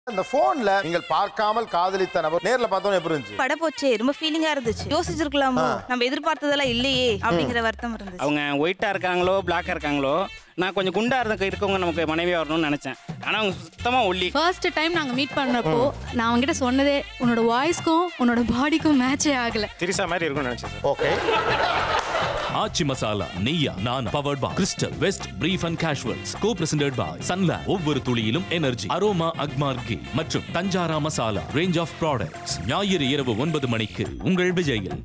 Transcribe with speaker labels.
Speaker 1: இந்த போன்ல நீங்கள் பார்க்காமல் காதலித்த நபர் நேர்ல பார்த்தோம் எப்படி இருந்துச்சு
Speaker 2: பட போச்சே ரொம்ப ஃபீலிங்கா இருந்துச்சு யோசிச்சிருக்கலாமோ நம்ம எதிர்பார்த்ததெல்லாம் இல்லையே அப்படிங்கிற வருத்தம் இருந்துச்சு
Speaker 3: அவங்க ஒயிட்டாக இருக்காங்களோ பிளாக்காக இருக்காங்களோ நான் கொஞ்சம் குண்டா இருக்க இருக்கவங்க நமக்கு மனைவியாக வரணும்னு நினச்சேன் ஆனால் அவங்க சுத்தமாக ஒல்லி
Speaker 4: ஃபர்ஸ்ட் டைம் நாங்க மீட் பண்ணப்போ நான் அவங்ககிட்ட சொன்னதே உன்னோட வாய்ஸ்க்கும் உன்னோட பாடிக்கும் மேட்சே ஆகல
Speaker 5: திரிசா மாதிரி இருக்கும்னு நினைச்சேன் சார்
Speaker 1: ஓகே
Speaker 6: ஆச்சி மசாலா நெய்யா நான் powered by crystal west brief and casuals co presented by சன்லா ஒவ்வொரு துளியிலும் எனர்ஜி அரோமா அக்மார் கீ மற்றும் தஞ்சாரா மசாலா ரேஞ்ச் ஆஃப் ப்ராடக்ட்ஸ் ஞாயிறு இரவு ஒன்பது மணிக்கு உங்கள் விஜயில்